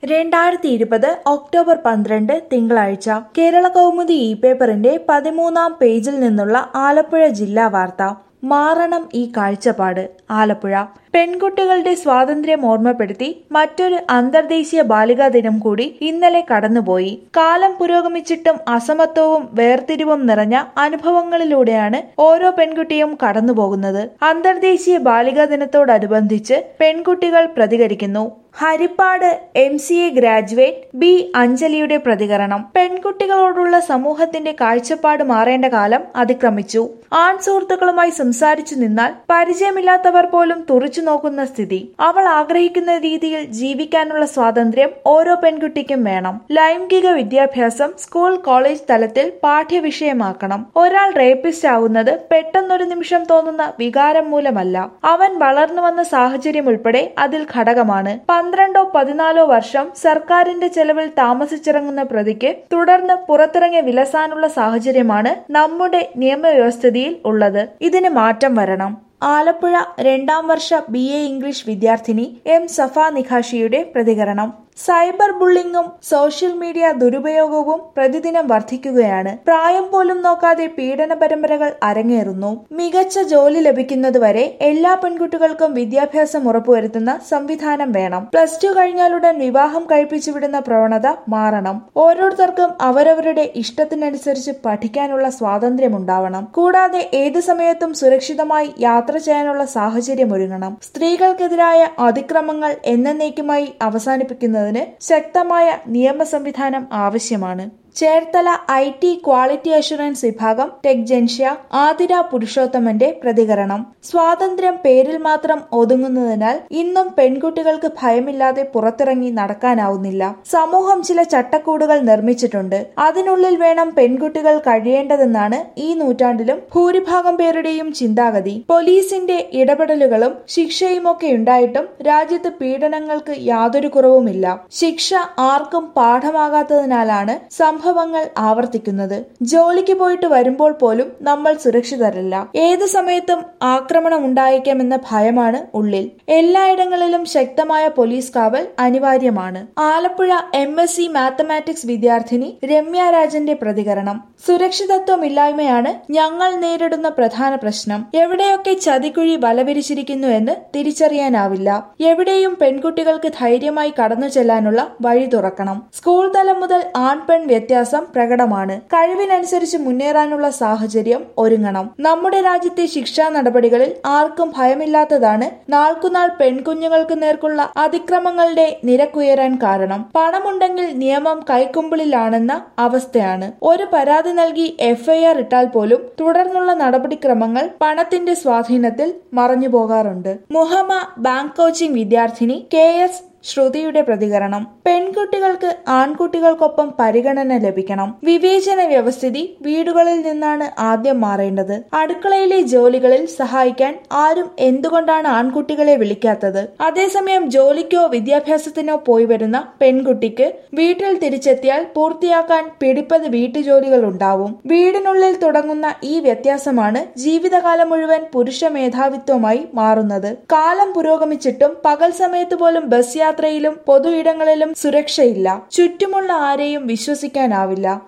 രണ്ടായിരത്തി ഇരുപത് ഒക്ടോബർ പന്ത്രണ്ട് തിങ്കളാഴ്ച കേരള കൗമുദി ഇ പേപ്പറിന്റെ പതിമൂന്നാം പേജിൽ നിന്നുള്ള ആലപ്പുഴ ജില്ലാ വാർത്ത മാറണം ഈ കാഴ്ചപ്പാട് ആലപ്പുഴ പെൺകുട്ടികളുടെ സ്വാതന്ത്ര്യം ഓർമ്മപ്പെടുത്തി മറ്റൊരു അന്തർദേശീയ ബാലികാ ദിനം കൂടി ഇന്നലെ കടന്നുപോയി കാലം പുരോഗമിച്ചിട്ടും അസമത്വവും വേർതിരിവും നിറഞ്ഞ അനുഭവങ്ങളിലൂടെയാണ് ഓരോ പെൺകുട്ടിയും കടന്നുപോകുന്നത് അന്തർദേശീയ ബാലികാ ദിനത്തോടനുബന്ധിച്ച് പെൺകുട്ടികൾ പ്രതികരിക്കുന്നു Haripad M C A graduate B അഞ്ജലിയുടെ പ്രതികരണം പെൺകുട്ടികളോടുള്ള സമൂഹത്തിന്റെ കാഴ്ചപ്പാട് മാറേണ്ട കാലം അതിക്രമിച്ചു ആൺ സുഹൃത്തുക്കളുമായി സംസാരിച്ചു നിന്നാൽ പരിചയമില്ലാത്തവർ പോലും തുറച്ചു നോക്കുന്ന സ്ഥിതി അവൾ ആഗ്രഹിക്കുന്ന രീതിയിൽ ജീവിക്കാനുള്ള സ്വാതന്ത്ര്യം ഓരോ പെൺകുട്ടിക്കും വേണം ലൈംഗിക വിദ്യാഭ്യാസം സ്കൂൾ കോളേജ് തലത്തിൽ പാഠ്യവിഷയമാക്കണം ഒരാൾ റേപ്പിസ്റ്റ് ആവുന്നത് പെട്ടെന്നൊരു നിമിഷം തോന്നുന്ന വികാരം മൂലമല്ല അവൻ വളർന്നു വന്ന സാഹചര്യം ഉൾപ്പെടെ അതിൽ ഘടകമാണ് പന്ത്രണ്ടോ പതിനാലോ വർഷം സർക്കാരിന്റെ ചെലവിൽ താമസിച്ചിറങ്ങുന്ന പ്രതിക്ക് തുടർന്ന് പുറത്തിറങ്ങി വിലസാനുള്ള സാഹചര്യമാണ് നമ്മുടെ നിയമവ്യവസ്ഥിതിയിൽ ഉള്ളത് ഇതിന് മാറ്റം വരണം ആലപ്പുഴ രണ്ടാം വർഷ ബി എ ഇംഗ്ലീഷ് വിദ്യാർത്ഥിനി എം സഫ നിഖാഷിയുടെ പ്രതികരണം സൈബർ ബുള്ളിങ്ങും സോഷ്യൽ മീഡിയ ദുരുപയോഗവും പ്രതിദിനം വർദ്ധിക്കുകയാണ് പ്രായം പോലും നോക്കാതെ പീഡന പരമ്പരകൾ അരങ്ങേറുന്നു മികച്ച ജോലി ലഭിക്കുന്നതുവരെ എല്ലാ പെൺകുട്ടികൾക്കും വിദ്യാഭ്യാസം ഉറപ്പുവരുത്തുന്ന സംവിധാനം വേണം പ്ലസ് ടു കഴിഞ്ഞാലുടൻ വിവാഹം കഴിപ്പിച്ചുവിടുന്ന പ്രവണത മാറണം ഓരോരുത്തർക്കും അവരവരുടെ ഇഷ്ടത്തിനനുസരിച്ച് പഠിക്കാനുള്ള സ്വാതന്ത്ര്യം ഉണ്ടാവണം കൂടാതെ ഏത് സമയത്തും സുരക്ഷിതമായി യാത്ര ചെയ്യാനുള്ള സാഹചര്യം ഒരുങ്ങണം സ്ത്രീകൾക്കെതിരായ അതിക്രമങ്ങൾ എന്നേക്കുമായി അവസാനിപ്പിക്കുന്നതിന് ശക്തമായ നിയമ സംവിധാനം ആവശ്യമാണ് Cherthala I T quality assurance വിഭാഗം ടെക്ജൻഷ്യ ആതിര പുരുഷോത്തമന്റെ പ്രതികരണം സ്വാതന്ത്ര്യം പേരിൽ മാത്രം ഒതുങ്ങുന്നതിനാൽ ഇന്നും പെൺകുട്ടികൾക്ക് ഭയമില്ലാതെ പുറത്തിറങ്ങി നടക്കാനാവുന്നില്ല സമൂഹം ചില ചട്ടക്കൂടുകൾ നിർമ്മിച്ചിട്ടുണ്ട് അതിനുള്ളിൽ വേണം പെൺകുട്ടികൾ കഴിയേണ്ടതെന്നാണ് ഈ നൂറ്റാണ്ടിലും ഭൂരിഭാഗം പേരുടെയും ചിന്താഗതി പോലീസിന്റെ ഇടപെടലുകളും ശിക്ഷയുമൊക്കെ ഉണ്ടായിട്ടും രാജ്യത്ത് പീഡനങ്ങൾക്ക് യാതൊരു കുറവുമില്ല ശിക്ഷ ആർക്കും പാഠമാകാത്തതിനാലാണ് സംഭവങ്ങൾ ആവർത്തിക്കുന്നത് ജോലിക്ക് പോയിട്ട് വരുമ്പോൾ പോലും നമ്മൾ സുരക്ഷിതരല്ല ഏത് സമയത്തും ആക്രമണം ഉണ്ടായേക്കാമെന്ന ഭയമാണ് ഉള്ളിൽ എല്ലായിടങ്ങളിലും ശക്തമായ പോലീസ് കാവൽ അനിവാര്യമാണ് Alappuzha M S C mathematics വിദ്യാർത്ഥിനി രമ്യ രാജന്റെ പ്രതികരണം സുരക്ഷിതത്വമില്ലായ്മയാണ് ഞങ്ങൾ നേരിടുന്ന പ്രധാന പ്രശ്നം എവിടെയൊക്കെ ചതിക്കുഴി വലവിരിച്ചിരിക്കുന്നു എന്ന് തിരിച്ചറിയാനാവില്ല എവിടെയും പെൺകുട്ടികൾക്ക് ധൈര്യമായി കടന്നു ചെല്ലാനുള്ള വഴി തുറക്കണം സ്കൂൾ തലം മുതൽ ആൺ പെൺ വ്യത്യാസം പ്രകടമാണ് കഴിവിനനുസരിച്ച് മുന്നേറാനുള്ള സാഹചര്യം ഒരുങ്ങണം നമ്മുടെ രാജ്യത്തെ ശിക്ഷാ നടപടികളിൽ ആർക്കും ഭയമില്ലാത്തതാണ് നാൾക്കുനാൾ പെൺകുഞ്ഞുങ്ങൾക്ക് നേർക്കുള്ള അതിക്രമങ്ങളുടെ നിരക്കുയരാൻ കാരണം പണമുണ്ടെങ്കിൽ നിയമം കൈക്കുമ്പിളിലാണെന്ന അവസ്ഥയാണ് ഒരു പരാതി നൽകി എഫ്ഐആർ ഇട്ടാൽ പോലും തുടർന്നുള്ള നടപടിക്രമങ്ങൾ പണത്തിന്റെ സ്വാധീനത്തിൽ മറഞ്ഞു പോകാറുണ്ട് മുഹമ്മ ബാങ്ക് കോച്ചിംഗ് വിദ്യാർത്ഥിനി കെ എസ് ശ്രുതിയുടെ പ്രതികരണം പെൺകുട്ടികൾക്ക് ആൺകുട്ടികൾക്കൊപ്പം പരിഗണന ലഭിക്കണം വിവേചന വ്യവസ്ഥിതി വീടുകളിൽ നിന്നാണ് ആദ്യം മാറേണ്ടത് അടുക്കളയിലെ ജോലികളിൽ സഹായിക്കാൻ ആരും എന്തുകൊണ്ടാണ് ആൺകുട്ടികളെ വിളിക്കാത്തത് അതേസമയം ജോലിക്കോ വിദ്യാഭ്യാസത്തിനോ പോയി വരുന്ന പെൺകുട്ടിക്ക് വീട്ടിൽ തിരിച്ചെത്തിയാൽ പൂർത്തിയാക്കാൻ പിടിപ്പത് വീട്ടുജോലികൾ ഉണ്ടാവും വീടിനുള്ളിൽ തുടങ്ങുന്ന ഈ വ്യത്യാസമാണ് ജീവിതകാലം മുഴുവൻ പുരുഷ മേധാവിത്വമായി മാറുന്നത് കാലം പുരോഗമിച്ചിട്ടും പകൽ സമയത്ത് പോലും ബസ് യാത്രയിലും പൊതു ഇടങ്ങളിലും സുരക്ഷയില്ല ചുറ്റുമുള്ള ആരെയും വിശ്വസിക്കാനാവില്ല